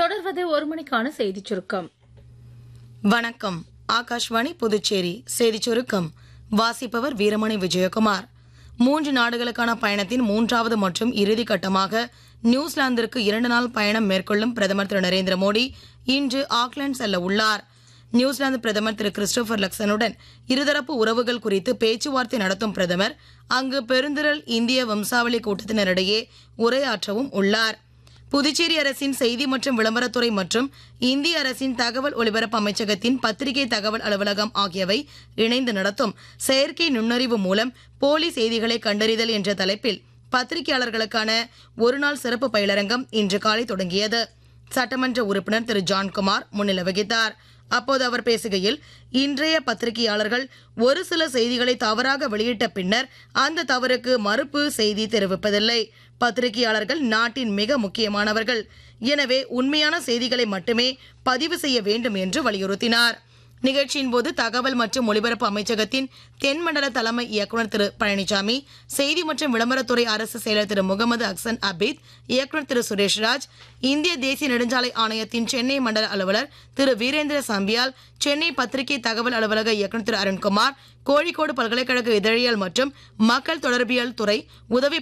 தொடர்வது ஒரு மணிக்கான செய்திச் சுருக்கம் வணக்கம் ஆகாஷ்வாணி புதுச்சேரி செய்திச் சுருக்கம் வாசிப்பவர் வீரமணி விஜயகுமார் மூன்று நாடுகளுக்கான பயணத்தின் மூன்றாவது மற்றும் இறுதி கட்டமாக நியூசிலாந்திற்கு இரண்டு நாள் பயணம் மேற்கொள்ளும் பிரதமர் திரு நரேந்திர மோடி இன்று ஆக்லாந்து செல்ல உள்ளார் நியூசிலாந்து பிரதமர் திரு கிறிஸ்டோபர் லக்சனுடன் இருதரப்பு உறவுகள் குறித்து பேச்சுவார்த்தை நடத்தும் பிரதமர் அங்கு பெருந்திரள் இந்திய வம்சாவளி கூட்டத்தினரிடையே உரையாற்றவும் உள்ளார் புதுச்சேரி அரசின் செய்தி மற்றும் விளம்பரத்துறை மற்றும் இந்திய அரசின் தகவல் ஒலிபரப்பு அமைச்சகத்தின் பத்திரிகை தகவல் அலுவலகம் ஆகியவை இணைந்து நடத்தும் செயற்கை நுண்ணறிவு மூலம் போலி செய்திகளை கண்டறிதல் என்ற தலைப்பில் பத்திரிகையாளர்களுக்கான ஒருநாள் சிறப்பு பயிலரங்கம் இன்று காலை தொடங்கியது சட்டமன்ற உறுப்பினர் திரு ஜான்குமார் முன்னிலை வகித்தார் அப்போது அவர் பேசுகையில் இன்றைய பத்திரிகையாளர்கள் ஒரு சில செய்திகளை தவறாக வெளியிட்ட பின்னர் அந்த தவறுக்கு மறுப்பு செய்தி தெரிவிப்பதில்லை பத்திரிகையாளர்கள் நாட்டின் மிக முக்கியமானவர்கள் எனவே உண்மையான செய்திகளை மட்டுமே பதிவு செய்ய வேண்டும் என்று வலியுறுத்தினார் நிகழ்ச்சியின் போது தகவல் மற்றும் ஒலிபரப்பு அமைச்சகத்தின் தென்மண்டல தலைமை இயக்குநர் திரு பழனிசாமி செய்தி மற்றும் விளம்பரத்துறை அரசு செயலர் திரு முகமது அக்சன் அபீத் இயக்குநர் திரு சுரேஷ்ராஜ் இந்திய தேசிய நெடுஞ்சாலை ஆணையத்தின் சென்னை மண்டல அலுவலர் திரு வீரேந்திர சம்பியால் சென்னை பத்திரிகை தகவல் அலுவலக இயக்குநர் திரு அருண்குமார் கோழிக்கோடு பல்கலைக்கழக இதழியல் மற்றும் மக்கள் தொடர்பியல் துறை உதவி